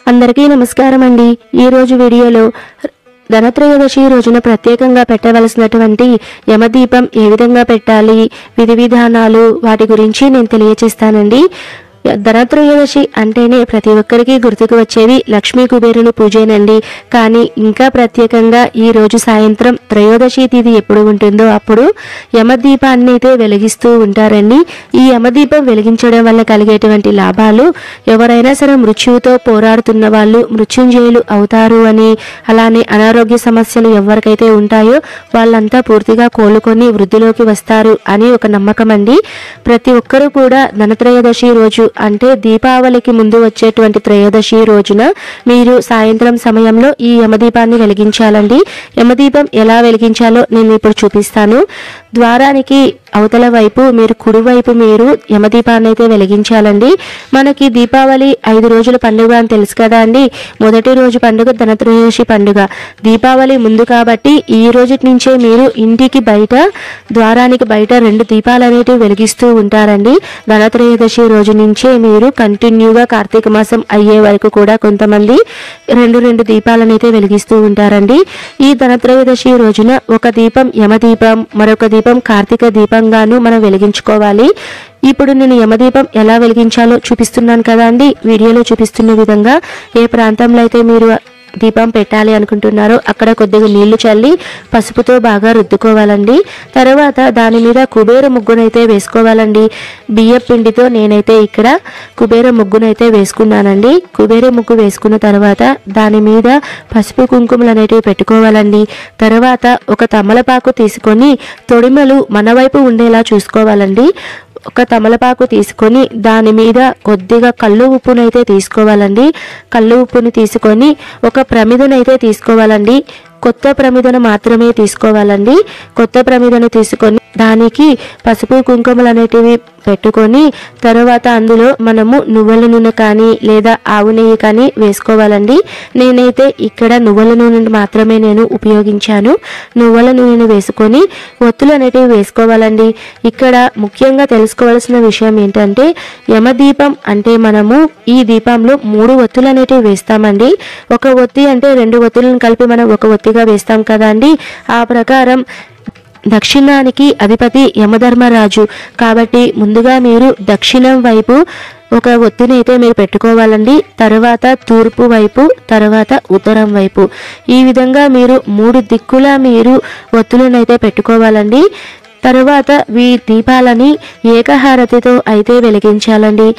అందరికీ నమస్కారం అండి ఈరోజు వీడియోలో ధనత్రయోదశి రోజున ప్రత్యేకంగా పెట్టవలసినటువంటి యమదీపం ఏ విధంగా పెట్టాలి విధి విధానాలు వాటి గురించి నేను తెలియచేస్తానండి ధనత్రయోదశి అంటేనే ప్రతి ఒక్కరికి గుర్తుకు వచ్చేది లక్ష్మీ కుబేరుని పూజేనండి కానీ ఇంకా ప్రత్యేకంగా ఈ రోజు సాయంత్రం త్రయోదశి తిథి ఎప్పుడు ఉంటుందో అప్పుడు యమదీపాన్ని అయితే వెలిగిస్తూ ఉంటారండి ఈ యమదీపం వెలిగించడం వల్ల కలిగేటువంటి లాభాలు ఎవరైనా సరే మృత్యువుతో పోరాడుతున్న వాళ్ళు మృత్యుంజయులు అవుతారు అని అలానే అనారోగ్య సమస్యలు ఎవరికైతే ఉంటాయో వాళ్ళంతా పూర్తిగా కోలుకొని వృద్ధిలోకి వస్తారు అని ఒక నమ్మకం అండి ప్రతి ఒక్కరూ కూడా ధనత్రయోదశి రోజు అంటే దీపావళికి ముందు వచ్చేటువంటి త్రయోదశి రోజున మీరు సాయంత్రం సమయంలో ఈ యమదీపాన్ని వెలిగించాలండి యమదీపం ఎలా వెలిగించాలో నేను ఇప్పుడు చూపిస్తాను ద్వారానికి అవతల వైపు మీరు కుడివైపు మీరు యమదీపాన్ని అయితే వెలిగించాలండి మనకి దీపావళి ఐదు రోజుల పండుగ అని తెలుసు కదా అండి మొదటి రోజు పండుగ ధనత్రయోదశి పండుగ దీపావళి ముందు కాబట్టి ఈ రోజు నుంచే మీరు ఇంటికి బయట ద్వారానికి బయట రెండు దీపాలు అనేటివి వెలిగిస్తూ ఉంటారండి ధనత్రయోదశి రోజు నుంచే మీరు కంటిన్యూగా కార్తీక మాసం అయ్యే వరకు కూడా కొంతమంది రెండు రెండు దీపాలను అయితే వెలిగిస్తూ ఉంటారండి ఈ ధనత్రయోదశి రోజున ఒక దీపం యమదీపం మరొక దీపం కార్తీక దీపంగాను మనం వెలిగించుకోవాలి ఇప్పుడు నేను యమదీపం ఎలా వెలిగించాలో చూపిస్తున్నాను కదా అండి వీడియోలో చూపిస్తున్న విధంగా ఏ ప్రాంతంలో అయితే మీరు దీపం పెట్టాలి అనుకుంటున్నారో అక్కడ కొద్దిగా నీళ్లు చల్లి పసుపుతో బాగా రుద్దుకోవాలండి తర్వాత దాని మీద కుబేర ముగ్గునైతే వేసుకోవాలండి బియ్య పిండితో నేనైతే ఇక్కడ కుబేర ముగ్గునైతే వేసుకున్నానండి కుబేర ముగ్గు వేసుకున్న తర్వాత దాని మీద పసుపు కుంకుమలు అనేటివి పెట్టుకోవాలండి తర్వాత ఒక తమలపాకు తీసుకొని తొడిమలు మన వైపు ఉండేలా చూసుకోవాలండి ఒక తమలపాకు తీసుకొని దాని మీద కొద్దిగా కళ్ళు ఉప్పునైతే తీసుకోవాలండి కళ్ళు ఉప్పుని తీసుకొని ఒక ప్రమిదనైతే తీసుకోవాలండి కొత్త ప్రమిదను మాత్రమే తీసుకోవాలండి కొత్త ప్రమిదను తీసుకొని దానికి పసుపు కుంకుమలు అనేటివి పెట్టుకొని తర్వాత అందులో మనము నువ్వుల నూనె కానీ లేదా ఆవు నెయ్యి కానీ వేసుకోవాలండి నేనైతే ఇక్కడ నువ్వుల నూనె మాత్రమే నేను ఉపయోగించాను నువ్వుల నూనెను వేసుకొని ఒత్తులు అనేటివి వేసుకోవాలండి ఇక్కడ ముఖ్యంగా తెలుసుకోవాల్సిన విషయం ఏంటంటే యమదీపం అంటే మనము ఈ దీపంలో మూడు ఒత్తులు అనేటివి వేస్తామండి ఒక ఒత్తి అంటే రెండు ఒత్తులను కలిపి మనం ఒక ఒత్తిగా వేస్తాం కదా అండి ఆ ప్రకారం దక్షిణానికి అధిపతి యమధర్మరాజు కాబట్టి ముందుగా మీరు దక్షిణం వైపు ఒక ఒత్తిని అయితే మీరు పెట్టుకోవాలండి తర్వాత తూర్పు వైపు తర్వాత ఉత్తరం వైపు ఈ విధంగా మీరు మూడు దిక్కులా మీరు ఒత్తులను అయితే పెట్టుకోవాలండి తర్వాత ఈ దీపాలని ఏకహారతితో అయితే వెలిగించాలండి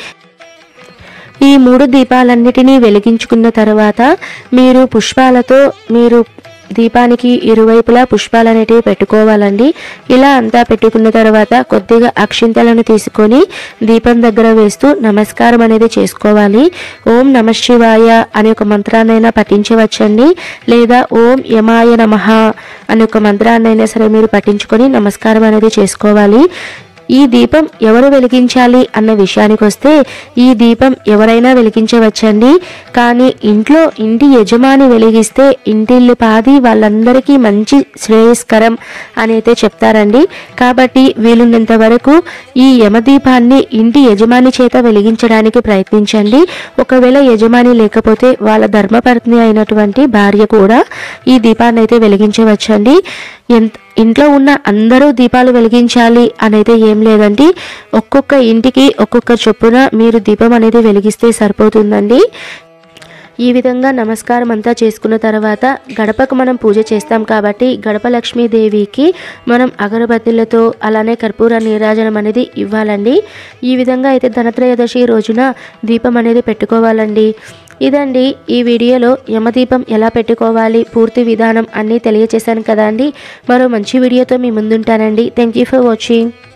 ఈ మూడు దీపాలన్నిటినీ వెలిగించుకున్న తర్వాత మీరు పుష్పాలతో మీరు దీపానికి ఇరువైపులా పుష్పాలు అనేటివి పెట్టుకోవాలండి ఇలా అంతా పెట్టుకున్న తర్వాత కొద్దిగా అక్షింతలను తీసుకొని దీపం దగ్గర వేస్తూ నమస్కారం అనేది చేసుకోవాలి ఓం నమ శివాయ అనే ఒక మంత్రాన్నైనా పఠించవచ్చండి లేదా ఓం యమాయ నమః అనే ఒక మంత్రాన్నైనా సరే మీరు పఠించుకొని నమస్కారం అనేది చేసుకోవాలి ఈ దీపం ఎవరు వెలిగించాలి అన్న విషయానికి వస్తే ఈ దీపం ఎవరైనా వెలిగించవచ్చండి కానీ ఇంట్లో ఇంటి యజమాని వెలిగిస్తే ఇంటిల్లి పాది వాళ్ళందరికీ మంచి శ్రేయస్కరం అని అయితే చెప్తారండి కాబట్టి వీలున్నంత వరకు ఈ యమదీపాన్ని ఇంటి యజమాని చేత వెలిగించడానికి ప్రయత్నించండి ఒకవేళ యజమాని లేకపోతే వాళ్ళ ధర్మపత్ని అయినటువంటి భార్య కూడా ఈ దీపాన్ని అయితే వెలిగించవచ్చండి ఎంత ఇంట్లో ఉన్న అందరూ దీపాలు వెలిగించాలి అనేది ఏం లేదండి ఒక్కొక్క ఇంటికి ఒక్కొక్క చొప్పున మీరు దీపం అనేది వెలిగిస్తే సరిపోతుందండి ఈ విధంగా నమస్కారం అంతా చేసుకున్న తర్వాత గడపకు మనం పూజ చేస్తాం కాబట్టి గడప లక్ష్మీదేవికి మనం అగరబత్తులతో అలానే కర్పూర నీరాజనం అనేది ఇవ్వాలండి ఈ విధంగా అయితే ధనత్రయోదశి రోజున దీపం అనేది పెట్టుకోవాలండి ఇదండి ఈ వీడియోలో యమదీపం ఎలా పెట్టుకోవాలి పూర్తి విధానం అన్నీ తెలియచేశాను కదా అండి మరో మంచి వీడియోతో మీ ముందుంటానండి థ్యాంక్ యూ ఫర్ వాచింగ్